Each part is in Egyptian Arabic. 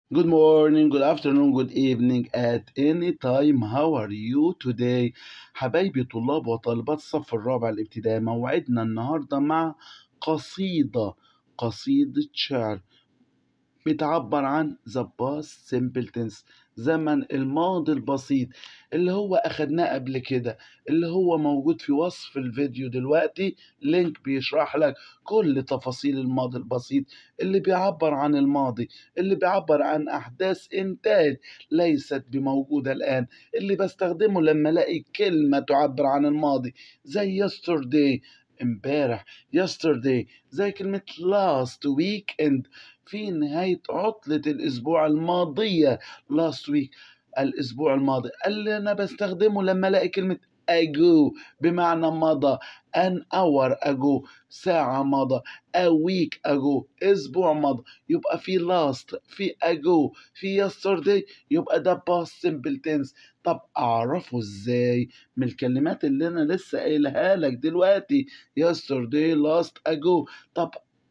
Good morning, good afternoon, good evening at any time. How are you today? حبايبي طلاب وطالبات الصف الرابع الابتدائي موعدنا النهاردة مع قصيدة قصيدة شعر بتعبر عن the past simple tense زمن الماضي البسيط اللي هو أخدناه قبل كده اللي هو موجود في وصف الفيديو دلوقتي لينك بيشرح لك كل تفاصيل الماضي البسيط اللي بيعبر عن الماضي اللي بيعبر عن أحداث انتهت ليست بموجودة الآن اللي بستخدمه لما ألاقي كلمة تعبر عن الماضي زي yesterday امبارح yesterday زي كلمة last weekend في نهاية عطلة الأسبوع الماضية last week الأسبوع الماضي اللي أنا بستخدمه لما ألاقي كلمة ago بمعنى مضى an hour ago ساعة مضى a week ago أسبوع مضى يبقى في last في ago في yesterday يبقى ده past simple tense طب أعرفه إزاي من الكلمات اللي أنا لسه قايلها لك دلوقتي yesterday last ago طب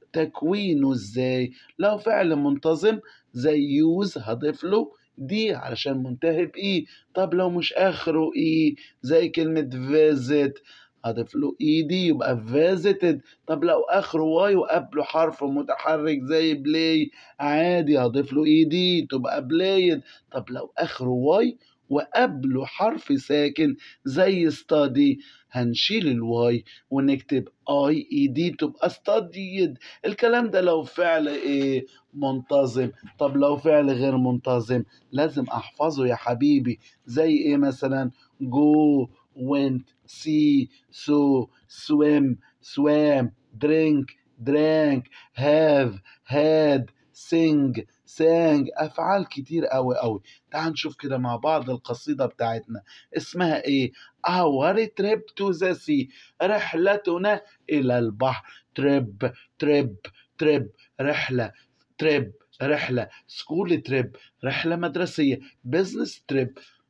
تكوينه إزاي لو فعل منتظم زي يوز هضيف له دي علشان منتهي بإي طب لو مش آخره إي زي كلمة visit هضيف له إي دي يبقى visited طب لو آخره واي وقبله حرف متحرك زي بلاي عادي هضيف له إي دي تبقى بلايد طب لو آخره واي وقبله حرف ساكن زي study هنشيل الواي ونكتب اي اي دي تبقى studied الكلام ده لو فعل ايه منتظم طب لو فعل غير منتظم لازم احفظه يا حبيبي زي ايه مثلا go went see saw swim swam drink drank have had sing sang افعال كتير قوي قوي تعال نشوف كده مع بعض القصيده بتاعتنا اسمها ايه our trip to the sea رحلتنا الى البحر trip trip trip رحله trip رحله سكول تريب رحله مدرسيه business trip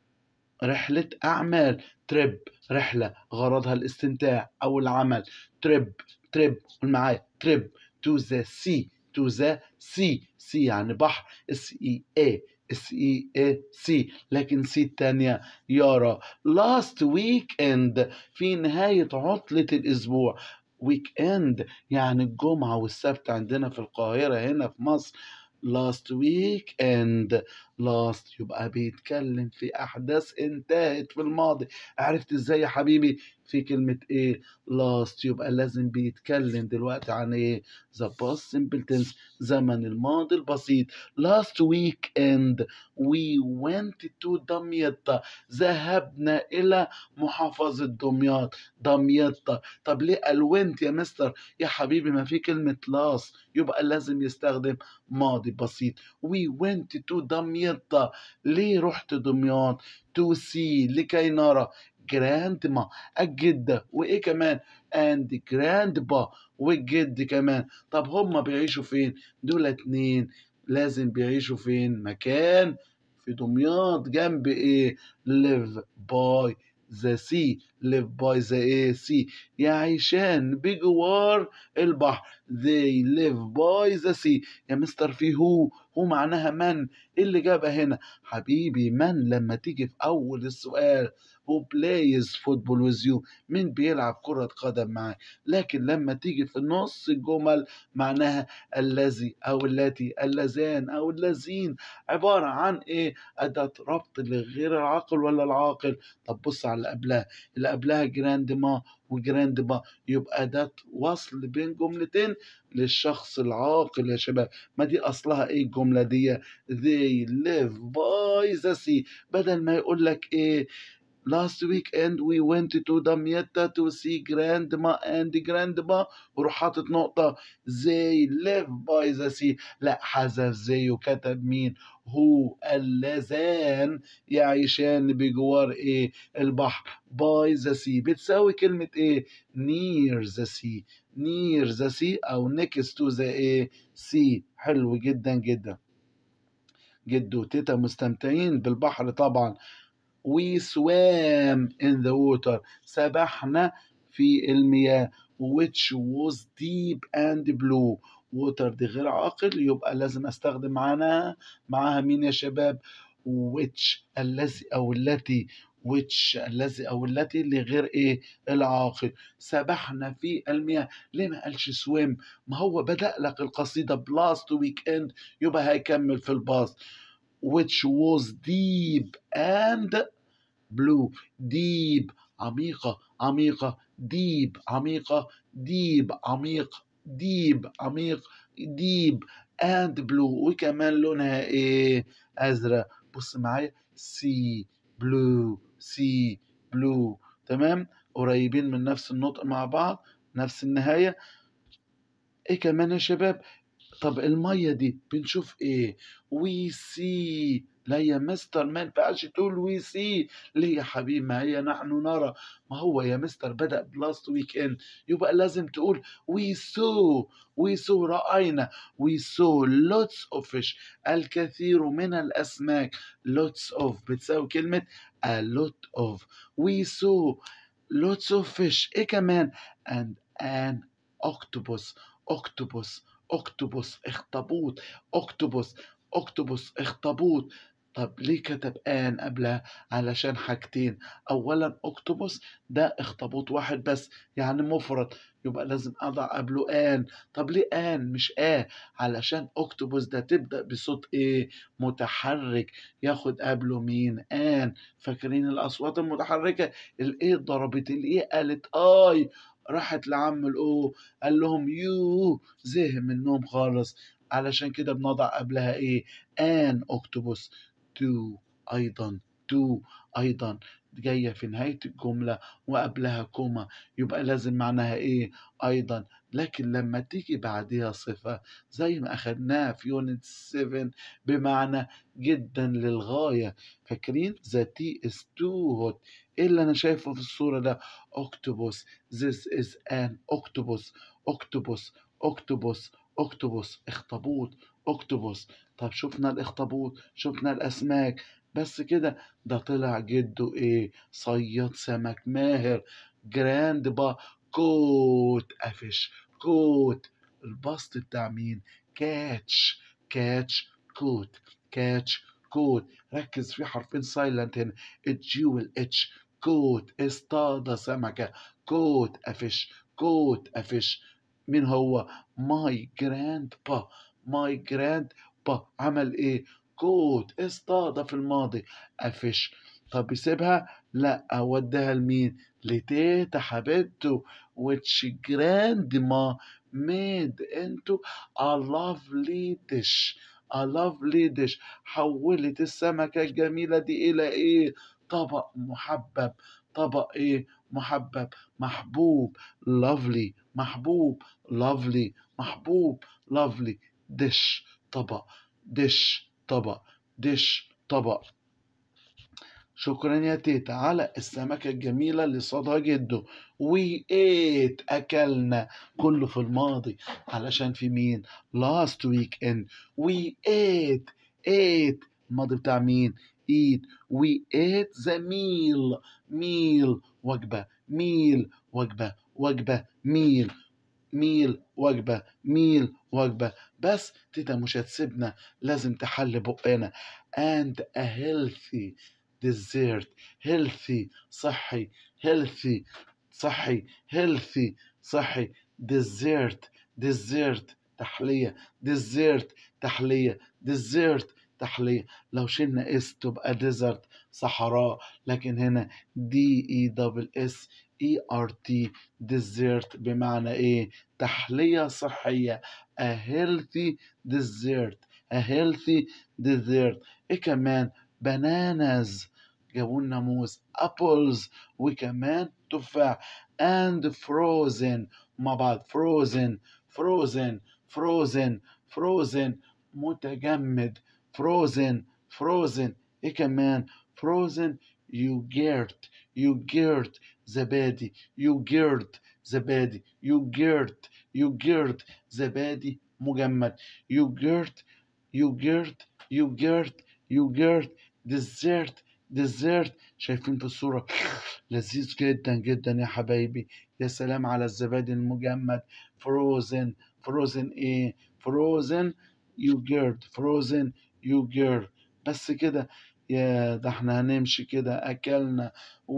رحله اعمال تريب رحله غرضها الاستمتاع او العمل تريب تريب قول معايا تريب to the sea to the sea sea يعني بحر اس اي اي اس اي اي سي لكن سي التانية يارا last weekend في نهاية عطلة الأسبوع ويك اند يعني الجمعة والسبت عندنا في القاهرة هنا في مصر last weekend last يبقى بيتكلم في أحداث انتهت في الماضي عرفت ازاي يا حبيبي في كلمة ايه last يبقى لازم بيتكلم دلوقتي عن ايه the past simple tense زمن الماضي البسيط last weekend we went to دمياط ذهبنا إلى محافظة دمياط دمياط طب ليه قال went يا مستر يا حبيبي ما في كلمة last يبقى لازم يستخدم ماضي بسيط we went to دمياط ليه رحت دمياط to see لكي نرى جراندما الجدة وإيه كمان and grandpa والجد كمان طب هما بيعيشوا فين دول اتنين لازم بيعيشوا فين مكان في دمياط جنب ايه live by the sea live by the ايه sea يعيشان بجوار البحر they live by the sea يا مستر في هو هو معناها من ايه اللي جابها هنا حبيبي من لما تيجي في اول السؤال who plays football with you مين بيلعب كرة قدم معاك لكن لما تيجي في نص الجمل معناها الذي أو التي اللذان أو اللذين عبارة عن إيه أداة ربط لغير العاقل ولا العاقل طب بص على اللي قبلها اللي قبلها جراند ما وجراند با يبقى ده وصل بين جملتين للشخص العاقل يا شباب ما دي أصلها إيه الجملة دي they live by the sea بدل ما يقول لك إيه last weekend we went to دمياط to see grandma and grandpa وروح حاطط نقطة they live by the sea لا حذف زي وكتب مين هو اللذان يعيشان بجوار ايه البحر by the sea بتساوي كلمة ايه near the sea near the sea او next to the ايه sea حلو جدا جدا جد وتيتا مستمتعين بالبحر طبعا we swam in the water سبحنا في المياه which was deep and blue ووتر دي غير عاقل يبقى لازم استخدم معانا معاها مين يا شباب which الذي او التي which الذي او التي لغير ايه العاقل سبحنا في المياه ليه ما قالش swim ما هو بدأ لك القصيدة بلاست ويك اند يبقى هيكمل في الباست which was deep and blue deep عميقة عميقة deep عميقة deep عميق deep عميق deep and blue وكمان لونها ايه ازرق بص معايا سي بلو سي بلو تمام قريبين من نفس النطق مع بعض نفس النهاية ايه كمان يا شباب طب المية دي بنشوف ايه وي سي لا يا مستر ما ينفعش تقول وي سي ليه يا حبيبي ما هي نحن نرى ما هو يا مستر بدأ بلاست ويك اند يبقى لازم تقول وي سو وي سو رأينا وي سو لوتس اوف فيش الكثير من الأسماك لوتس اوف بتساوي كلمة a lot of we saw lots of fish ايه كمان and an octopus octopus octopus اخطبوط octopus octopus اخطبوط طب ليه كتب آن قبلها علشان حاجتين أولا أكتوبوس ده اخطبوط واحد بس يعني مفرد يبقى لازم أضع قبله آن طب ليه آن مش آه علشان أكتوبوس ده تبدأ بصوت إيه متحرك ياخد قبله مين آن فاكرين الأصوات المتحركة الإيه ضربت الإيه قالت آي راحت لعم الأو قال لهم يو زهق منهم خالص علشان كده بنضع قبلها ايه ان اكتوبوس تو ايضا تو ايضا جايه في نهايه الجمله وقبلها كوما يبقى لازم معناها ايه ايضا لكن لما تيجي بعديها صفه زي ما اخدناها في يونت 7 بمعنى جدا للغايه فاكرين ذا تي از تو هوت ايه اللي انا شايفه في الصوره ده اكتوبوس this is an octopus octopus octopus اكتوبوس اخطبوط اكتوبوس طب شفنا الاخطبوط شفنا الاسماك بس كده ده طلع جده ايه صياد سمك ماهر جراند با كوت قفش كوت البسط بتاع مين كاتش كاتش كوت كاتش كوت ركز في حرفين سايلنت هنا الجي والاتش كوت اصطاد سمكة كوت قفش كوت قفش مين هو ماي جراند با ماي جراند با عمل ايه كوت اصطاد في الماضي قفش طب يسيبها لا وداها لمين لتيتا حبيبته which grandma made into a lovely dish a lovely dish حولت السمكة الجميلة دي إلى إيه طبق محبب طبق إيه محبب محبوب lovely محبوب lovely محبوب lovely dish طبق dish طبق dish طبق شكرا يا تيتا على السمكة الجميلة اللي صادها جده we ate أكلنا كله في الماضي علشان في مين last weekend we ate ate الماضي بتاع مين eat we ate the meal meal وجبة meal وجبة وجبة meal ميل وجبة ميل وجبة بس تيتا مش هتسيبنا لازم تحل بقنا and a healthy dessert healthy صحي healthy صحي healthy صحي dessert dessert تحلية dessert تحلية dessert تحلية لو شلنا اس تبقى ديزرت صحراء لكن هنا دي اي دبل اس اي ار تي ديزرت بمعنى ايه تحلية صحية a healthy dessert a healthy dessert ايه كمان bananas جابوا لنا موز apples وكمان تفاح and frozen مع بعض frozen frozen frozen frozen متجمد frozen frozen ايه كمان frozen yogurt yogurt زبادي yogurt زبادي yogurt yogurt زبادي مجمد yogurt yogurt yogurt yogurt dessert dessert شايفين في الصورة لذيذ جدا جدا يا حبايبي يا سلام على الزبادي المجمد frozen frozen ايه frozen yogurt frozen yogurt بس كده يا ده احنا هنمشي كده اكلنا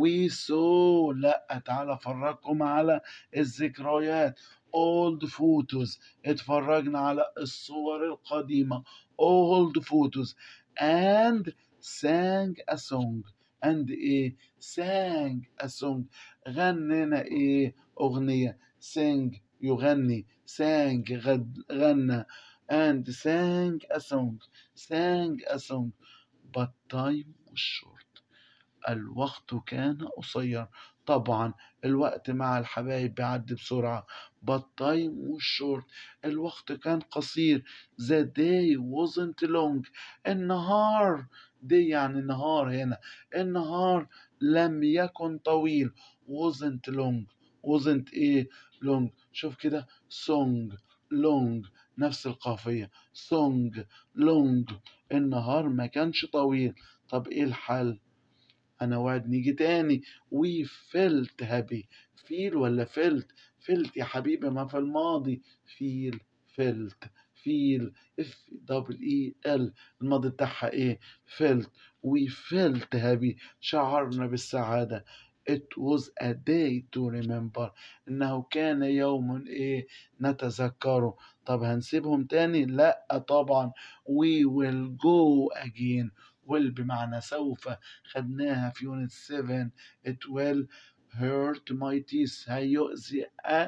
وسو لا تعالى افرجكم على الذكريات old photos اتفرجنا على الصور القديمة old photos and sang a song and ايه sang a song غنينا ايه اغنية sing يغني sang غد غنى and sang a song sang a song but time was short الوقت كان قصير طبعا الوقت مع الحبايب بيعدي بسرعة but time was short الوقت كان قصير the day wasn't long النهار دي يعني نهار هنا النهار لم يكن طويل wasn't long wasn't ايه long شوف كده song long نفس القافية song long النهار ما كانش طويل طب ايه الحل انا وعد نيجي تاني we felt happy feel ولا felt felt يا حبيبي ما في الماضي feel felt feel f double e l الماضي بتاعها ايه felt we felt happy شعرنا بالسعادة it was a day to remember انه كان يوم ايه نتذكره طب هنسيبهم تاني لا طبعا we will go again will بمعنى سوف خدناها في يونت 7 it will hurt my teeth هيؤذي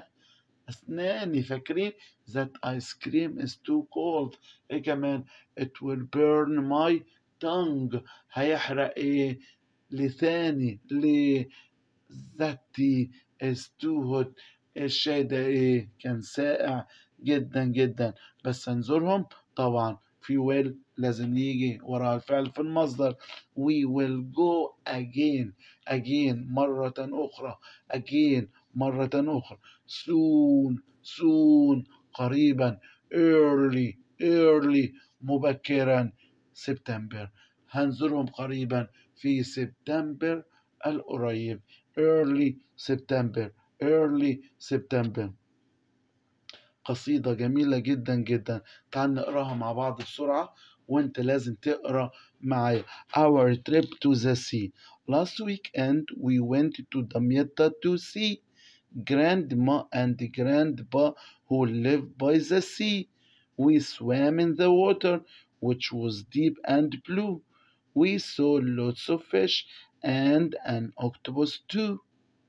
أسناني فاكرين that ice cream is too cold إيه كمان it will burn my tongue هيحرق إيه لساني ليه that tea is too hot الشاي ده إيه كان ساقع جدا جدا بس هنزورهم طبعا في will لازم يجي ورا الفعل في المصدر we will go again again مرة أخرى again مرة أخرى soon soon قريبا early early مبكرا سبتمبر هنزورهم قريبا في سبتمبر القريب early سبتمبر early سبتمبر قصيدة جميلة جدا جدا تعال نقراها مع بعض بسرعة وانت لازم تقرا معايا our trip to the sea last weekend we went to Damietta to see grandma and grandpa who live by the sea we swam in the water which was deep and blue we saw lots of fish and an octopus too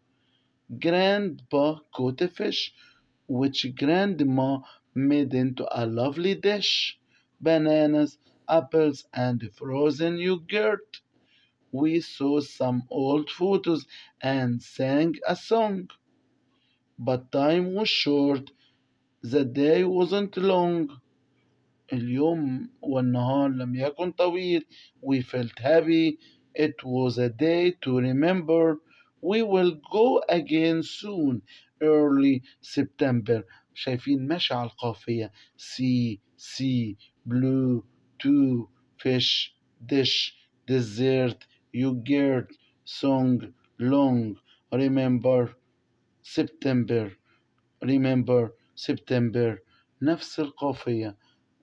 grandpa caught a fish which grandma made into a lovely dish bananas, apples, and frozen yogurt. We saw some old photos and sang a song. But time was short. The day wasn't long. اليوم والنهار لم يكن طويل. We felt happy. It was a day to remember. We will go again soon. Early September. شايفين ماشي على القافية. See, see, blue, two, fish, dish, dessert, yogurt, song, long, remember, September, remember, September نفس القافية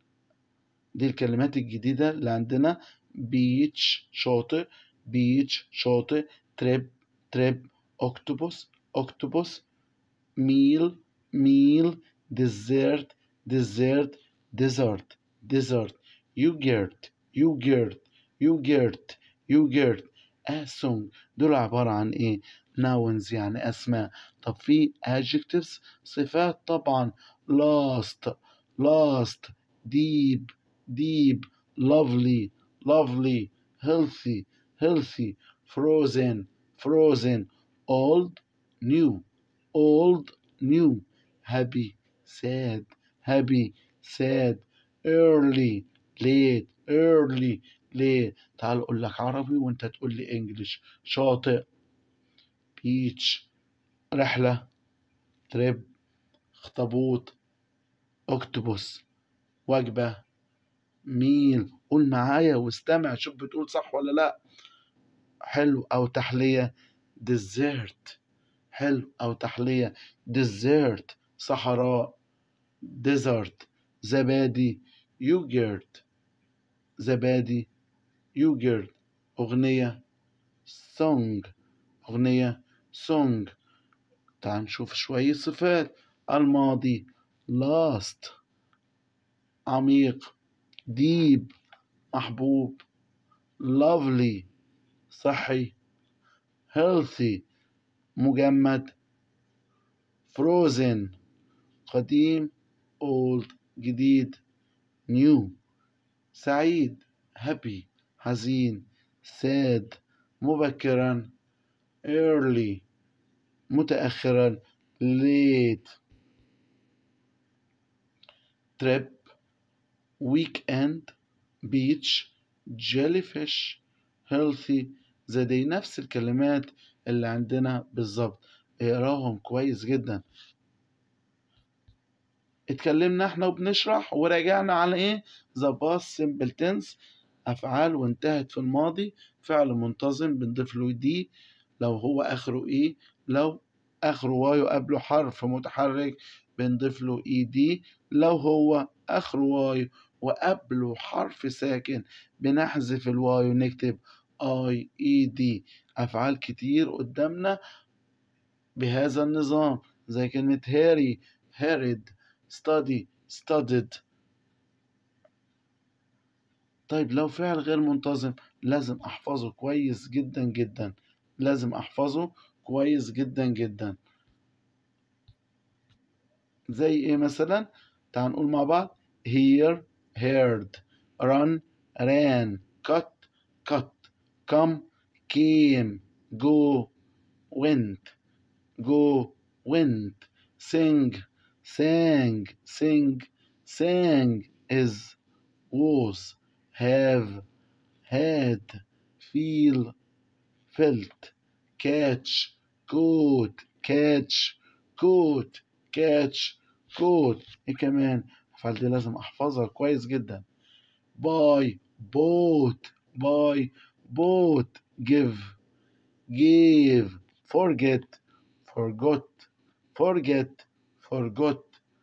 دي الكلمات الجديدة اللي عندنا beach شاطئ beach شاطئ trip trip octopus octopus meal meal dessert dessert dessert dessert yogurt yogurt yogurt yogurt a song دول عبارة عن ايه nouns يعني اسماء طب في adjectives صفات طبعا last last deep deep lovely lovely healthy healthy frozen frozen old new old new happy sad happy sad early late early late تعال اقول لك عربي وانت تقول لي انجلش شاطئ بيتش رحلة تريب اخطبوط اكتوبوس وجبة ميل قول معايا واستمع شوف بتقول صح ولا لا حلو او تحلية ديزرت حلو او تحلية ديزرت صحراء desert زبادي yogurt زبادي yogurt أغنية song أغنية song تعال نشوف شوية صفات الماضي last عميق deep محبوب lovely صحي healthy مجمد frozen قديم old جديد new سعيد happy حزين sad مبكرا early متأخرا late trip weekend beach jellyfish healthy زي دي نفس الكلمات اللي عندنا بالظبط اقراهم كويس جدا اتكلمنا احنا وبنشرح وراجعنا على ايه the past simple tense افعال وانتهت في الماضي فعل منتظم بنضيف له دي لو هو اخره ايه لو اخره واي وقبله حرف متحرك بنضيف له اي دي لو هو اخره واي وقبله حرف ساكن بنحذف الواي ونكتب اي اي دي افعال كتير قدامنا بهذا النظام زي كلمة هاري هارد study studied طيب لو فعل غير منتظم لازم احفظه كويس جدا جدا لازم احفظه كويس جدا جدا زي ايه مثلا تعال نقول مع بعض hear heard run ran cut cut come came go went go went sing sang sing sang is was have had feel felt catch caught catch caught catch caught ايه كمان الافعال دي لازم احفظها كويس جدا buy bought buy bought give give forget forgot forget forgot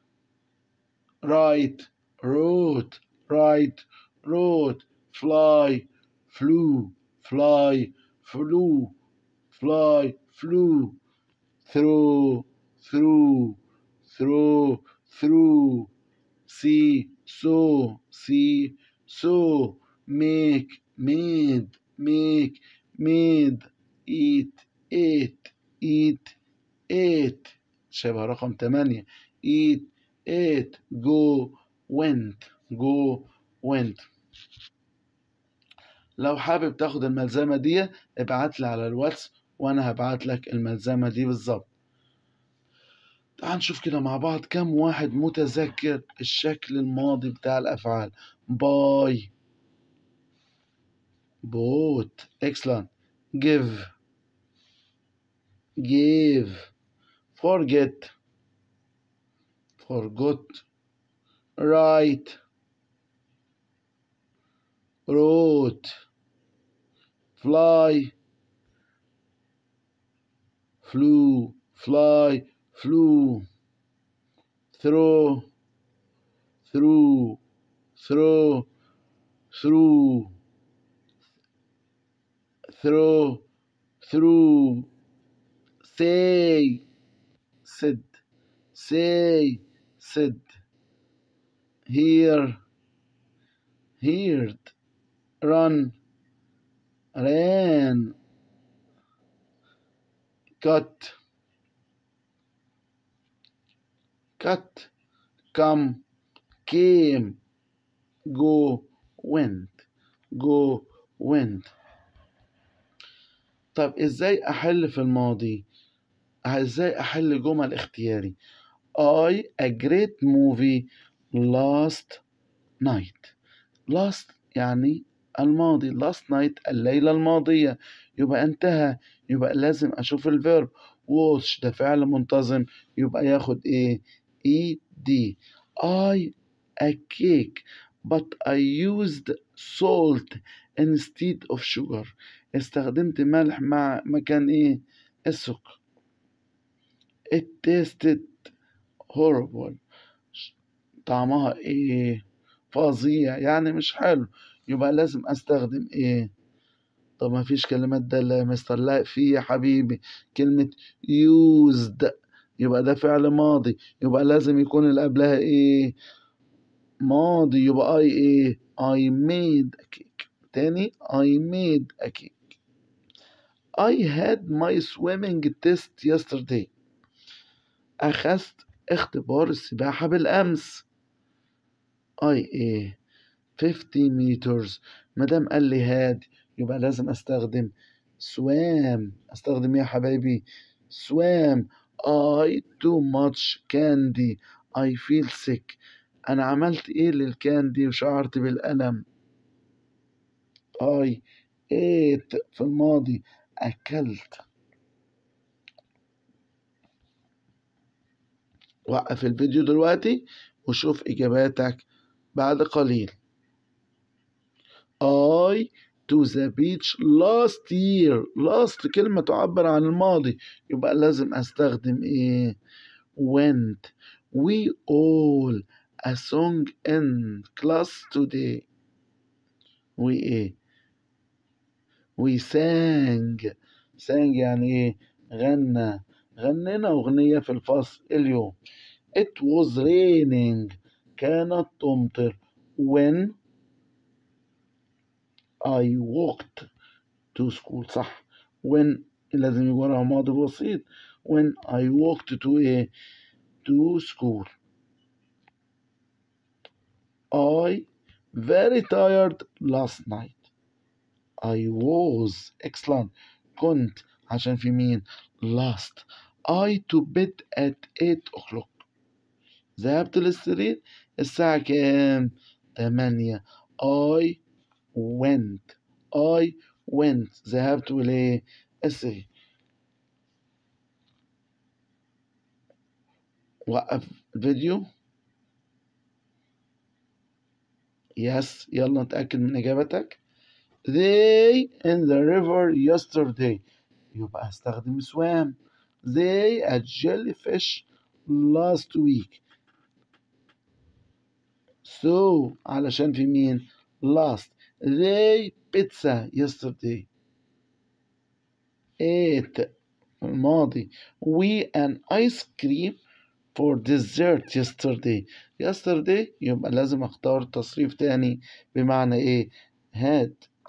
write wrote write wrote fly flew fly flew fly flew throw through throw through see saw see saw make made make made eat ate eat ate شبه رقم تمانية eat ate go went go went لو حابب تاخد الملزمة دي ابعت لي على الواتس وانا هبعت لك الملزمة دي بالظبط تعال نشوف كده مع بعض كم واحد متذكر الشكل الماضي بتاع الافعال باي bought excellent give gave forget forgot write wrote fly flew fly flew throw through throw through throw through say said say said hear heard run ran cut cut come came go went go went طب ازاي احل في الماضي ازاي احل جمل اختياري I a great movie last night last يعني الماضي last night الليلة الماضية يبقى انتهى يبقى لازم اشوف الفيرب watch ده فعل منتظم يبقى ياخد ايه اي دي I a cake but I used salt instead of sugar استخدمت ملح مع مكان ايه السكر it tasted horrible طعمها ايه فظيع يعني مش حلو يبقى لازم استخدم ايه طب ما فيش كلمات دالة يا مستر لا في يا حبيبي كلمة used يبقى ده فعل ماضي يبقى لازم يكون اللي قبلها ايه ماضي يبقى I ايه I made a cake تاني I made a cake I had my swimming test yesterday أخذت اختبار السباحة بالأمس I ايه 50 meters مادام قال لي هاد يبقى لازم استخدم swam استخدم ايه يا حبايبي swam I too much candy I feel sick أنا عملت إيه للكاندي وشعرت بالألم I ate في الماضي أكلت وقف الفيديو دلوقتي وشوف إجاباتك بعد قليل I to the beach last year last كلمة تعبر عن الماضي يبقى لازم أستخدم إيه went we all a song in class today we إيه we sang sang يعني إيه غنى غنينا أغنية في الفصل اليوم it was raining كانت تمطر when I walked to school صح when لازم يجي وراها ماضي بسيط when I walked to a to school I very tired last night I was excellent كنت عشان في مين last I to bed at 8 o'clock ذهبت للسرير الساعة كام؟ تمانية I went I went ذهبت إليه السرير وقف الفيديو يس يلا نتأكد من إجابتك They in the river yesterday يبقى هستخدم swam They a jellyfish last week So علشان في مين last They pizza yesterday ate الماضي We an ice cream for dessert yesterday yesterday يبقى لازم اختار تصريف تاني بمعنى ايه had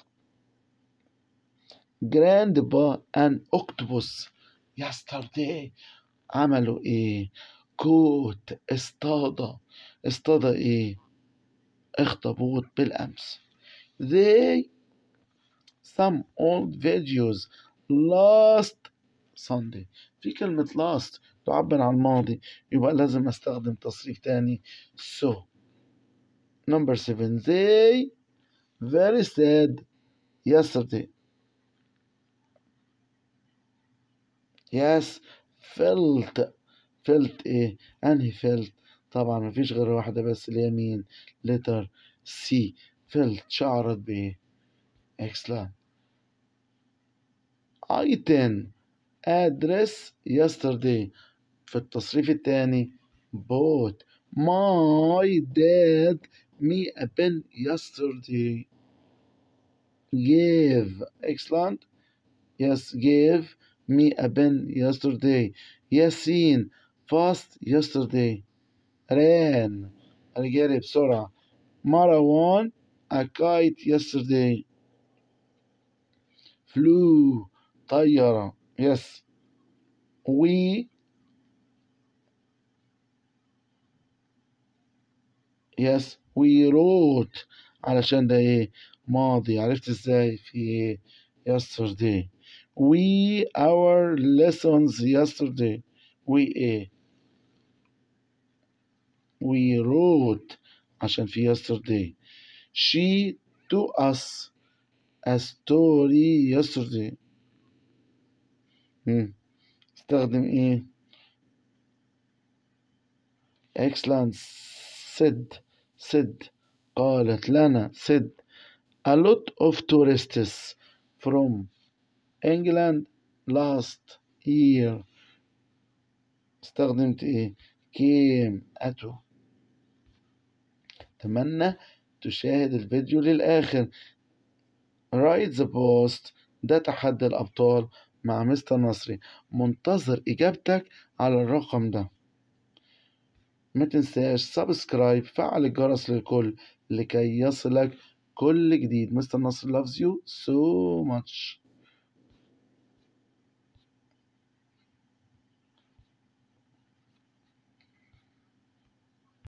grandpa an octopus yesterday عملوا ايه كوت اصطاد اصطاد ايه اخطبوط بالامس they some old videos last Sunday في كلمة last تعبر عن الماضي يبقى لازم استخدم تصريف تاني so number seven they very sad yesterday yes felt felt ايه انهي felt طبعا مفيش غير واحدة بس اللي هي مين letter C felt شعرت بايه excellent item address yesterday في التصريف الثاني bought my dad me a pen yesterday gave excellent yes gave me a pen yesterday ياسين fast yesterday ran رجالي بسرعة مروان a kite yesterday flew طيارة yes we yes we wrote علشان ده ايه ماضي عرفت ازاي في yesterday we our lessons yesterday we ايه we wrote عشان في yesterday she to us a story yesterday مم. استخدم ايه excellent said said قالت لنا said a lot of tourists from England last year استخدمت ايه came أتوا أتمنى تشاهد الفيديو للآخر رايت ذا بوست ده تحدي الأبطال مع مستر نصري منتظر إجابتك على الرقم ده ما تنساش سبسكرايب فعل الجرس للكل لكي يصلك كل جديد مستر نصر loves you so much